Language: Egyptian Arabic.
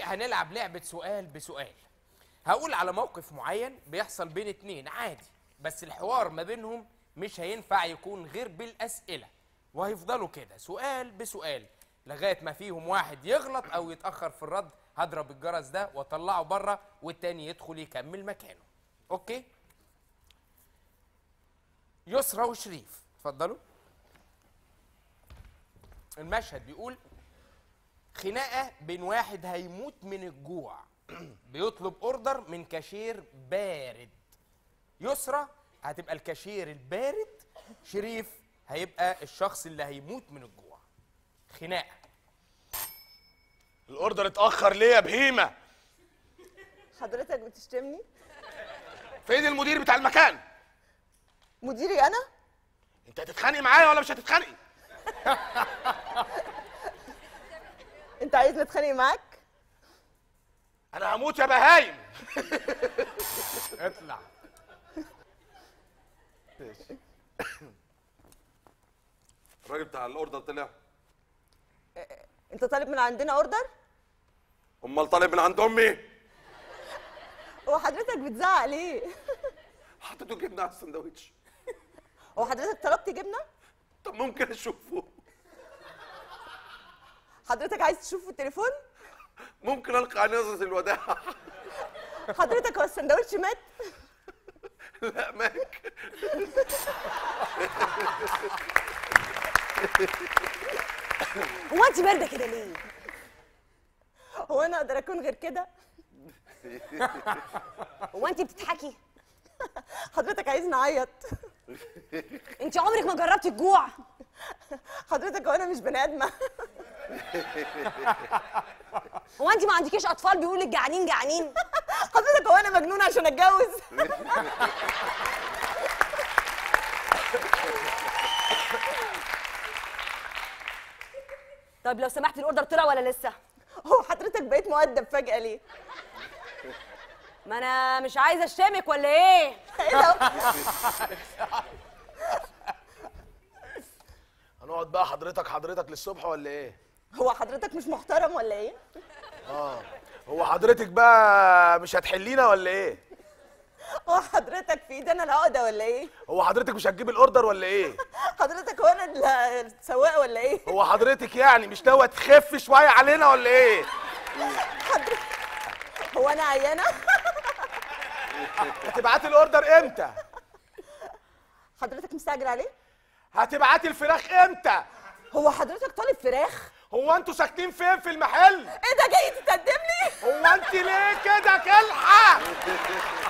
هنلعب لعبة سؤال بسؤال هقول على موقف معين بيحصل بين اتنين عادي بس الحوار ما بينهم مش هينفع يكون غير بالأسئلة وهيفضلوا كده سؤال بسؤال لغاية ما فيهم واحد يغلط أو يتأخر في الرد هضرب الجرس ده واطلعه بره والتاني يدخل يكمل مكانه أوكي يسرى وشريف اتفضلوا المشهد بيقول خناقه بين واحد هيموت من الجوع بيطلب اوردر من كاشير بارد يسرى هتبقى الكاشير البارد شريف هيبقى الشخص اللي هيموت من الجوع خناقه الاوردر اتاخر ليه يا بهيمه حضرتك بتشتمني فين المدير بتاع المكان مديري انا انت هتتخانقي معايا ولا مش هتتخانقي انت عايزني اتخانق معاك انا هموت يا بهايم اطلع الراجل بتاع الاوردر طلع انت طالب من عندنا اوردر امال طالب من عند امي هو حضرتك بتزعق ليه حطيته جبنه على السندوتش هو حضرتك طلبت جبنه طب ممكن اشوفه حضرتك عايز تشوفه التليفون ممكن القى عليه نظره الوداع حضرتك هو السندوتش مات لا ماك هو انت بارده كده ليه؟ هو انا اقدر اكون غير كده هو انت بتضحكي؟ حضرتك عايزني اعيط انت عمرك ما جربتي الجوع؟ حضرتك هو انا مش بني ادمه هو انت ما عندكيش اطفال بيقولوا لك جعانين جعانين؟ حضرتك هو انا مجنونه عشان اتجوز طيب لو سمحتي الاوردر طلع ولا لسه؟ هو حضرتك بقيت مؤدب فجاه ليه ما انا مش عايزه اشتمك ولا ايه؟ ايه ده هنقعد بقى حضرتك حضرتك للصبح ولا ايه هو حضرتك مش محترم ولا ايه هو حضرتك بقى مش هتحلينا ولا ايه هو حضرتك في ايدي انا العقده ولا ايه هو حضرتك مش هتجيب الاوردر ولا ايه حضرتك هو انا ال- السواق ولا ايه هو حضرتك يعني مش ناوي تخف شويه علينا ولا ايه هو انا عيانه هتبعتي الاوردر امتى حضرتك مستعجل عليه هتبعتي الفراخ امتى هو حضرتك طالب فراخ هو انتوا ساكنين فين في المحل ايه ده جاي تتقدم لي هو انت ليه كده كلحه